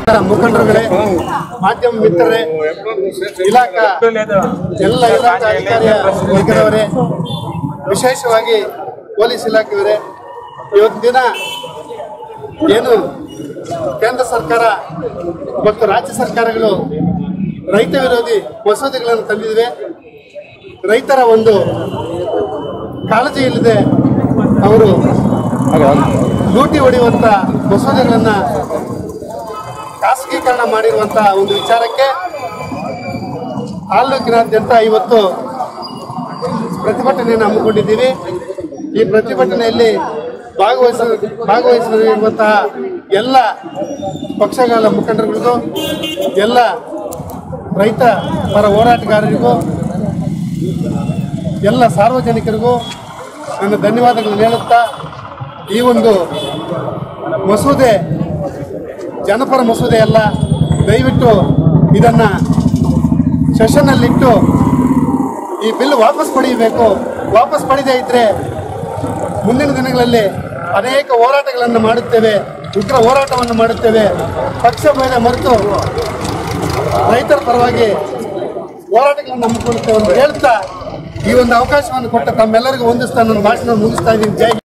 ಮುಖಂಡರುಗಳೇ ಮಾಧ್ಯಮ ಮಿತ್ರರೇ ಇಲಾಖಾ ಎಲ್ಲ ಇಲಾಖಾ ಅಧಿಕಾರಿಯ ವರ್ಗದವರೇ ವಿಶೇಷವಾಗಿ ಪೊಲೀಸ್ ಇಲಾಖೆಯವರೇ ಇವತ್ತು ದಿನ ಏನು ಕೇಂದ್ರ ಸರ್ಕಾರ ಮತ್ತು ರಾಜ್ಯ ಸರ್ಕಾರಗಳು ರೈತ ವಿರೋಧಿ ಮಸೂದೆಗಳನ್ನು ತಂದಿವೆ ರೈತರ ಒಂದು ಕಾಳಜಿ ಇಲ್ಲದೆ ಅವರು ಲೂಟಿ ಹೊಡೆಯುವಂತ ಮಸೂದೆಗಳನ್ನ ಖಾಸಗೀಕರಣ ಮಾಡಿರುವಂತ ಒಂದು ವಿಚಾರಕ್ಕೆ ತಾಲೂಕಿನಾದ್ಯಂತ ಇವತ್ತು ಪ್ರತಿಭಟನೆಯನ್ನು ಹಮ್ಮಿಕೊಂಡಿದ್ದೀವಿ ಈ ಪ್ರತಿಭಟನೆಯಲ್ಲಿ ಭಾಗವಹಿಸ ಭಾಗವಹಿಸಿರುವಂತಹ ಎಲ್ಲ ಪಕ್ಷಗಳ ಮುಖಂಡರಿಗೂ ಎಲ್ಲ ರೈತ ಪರ ಹೋರಾಟಗಾರರಿಗೂ ಎಲ್ಲ ಸಾರ್ವಜನಿಕರಿಗೂ ನನ್ನ ಧನ್ಯವಾದಗಳನ್ನು ಹೇಳುತ್ತಾ ಈ ಒಂದು ಮಸೂದೆ ಜನಪರ ಮಸೂದೆ ಅಲ್ಲ ದಯವಿಟ್ಟು ಇದನ್ನು ಸೆಷನ್ನಲ್ಲಿಟ್ಟು ಈ ಬಿಲ್ ವಾಪಸ್ ಪಡೆಯಬೇಕು ವಾಪಸ್ ಪಡೆದೇ ಇದ್ದರೆ ಮುಂದಿನ ದಿನಗಳಲ್ಲಿ ಅನೇಕ ಹೋರಾಟಗಳನ್ನು ಮಾಡುತ್ತೇವೆ ಉಗ್ರ ಹೋರಾಟವನ್ನು ಮಾಡುತ್ತೇವೆ ಪಕ್ಷ ಭೇದ ಮರೆತು ರೈತರ ಪರವಾಗಿ ಹೋರಾಟಗಳನ್ನು ಹಮ್ಮಿಕೊಳ್ಳುತ್ತೇವೆ ಅಂತ ಹೇಳ್ತಾ ಈ ಒಂದು ಅವಕಾಶವನ್ನು ಕೊಟ್ಟ ತಮ್ಮೆಲ್ಲರಿಗೂ ಹೊಂದಿಸ್ತಾ ನನ್ನ ಭಾಷಣ ಮುಗಿಸ್ತಾ ಇದ್ದೀನಿ ಜೈ